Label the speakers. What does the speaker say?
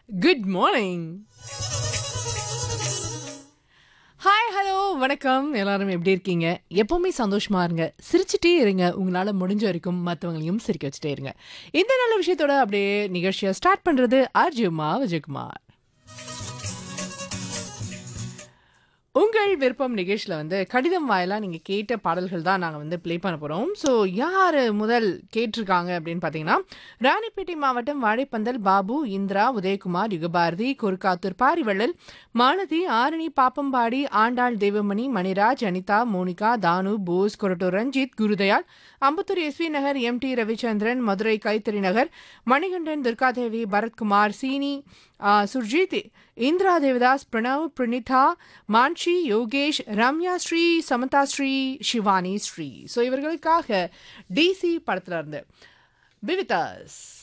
Speaker 1: good morning hi hello வணக்கம் எல்லாரும் எப்படி இருக்கீங்க எப்பவுமே சந்தோஷமா இருங்க சிரிச்சுட்டே இருங்க உங்களால முடிஞ்ச வரைக்கும் மற்றவங்களையும் சிரிக்க வச்சுட்டே இருங்க இந்த நல்ல விஷயத்தோட அப்படியே நிகழ்ச்சியை ஸ்டார்ட் பண்றது அர்ஜுமா விஜயகுமார் உங்கள் விருப்பம் நிகழ்ச்சியில் வந்து கடிதம் வாயிலாக நீங்கள் கேட்ட பாடல்கள் தான் நாங்கள் வந்து ப்ளே பண்ண போகிறோம் ஸோ யார் முதல் கேட்டிருக்காங்க அப்படின்னு பார்த்தீங்கன்னா ராணிப்பேட்டை மாவட்டம் Vazhaipandal Babu Indira Udayakumar Yugabharathi Kurukkathur Parivallal Malathi Arani Pappambadi Andal Devamani Maniraj Anitha Monika Thanu Bose Korattur Ranjith Gurudayal Ambattur SV Nagar M D Ravichandran Madurai Kaithari Nagar Manikandan Durgadevi Bharathkumar Seeni ஆ, சுர்ஜித் இந்திரா தேவதாஸ் பிரணவ் பிரணிதா மான்ஷி யோகேஷ் ரம்யா ஸ்ரீ சமதா ஸ்ரீ சிவானி ஸ்ரீ ஸோ இவர்களுக்காக டிசி படத்துல இருந்து பிவிதாஸ்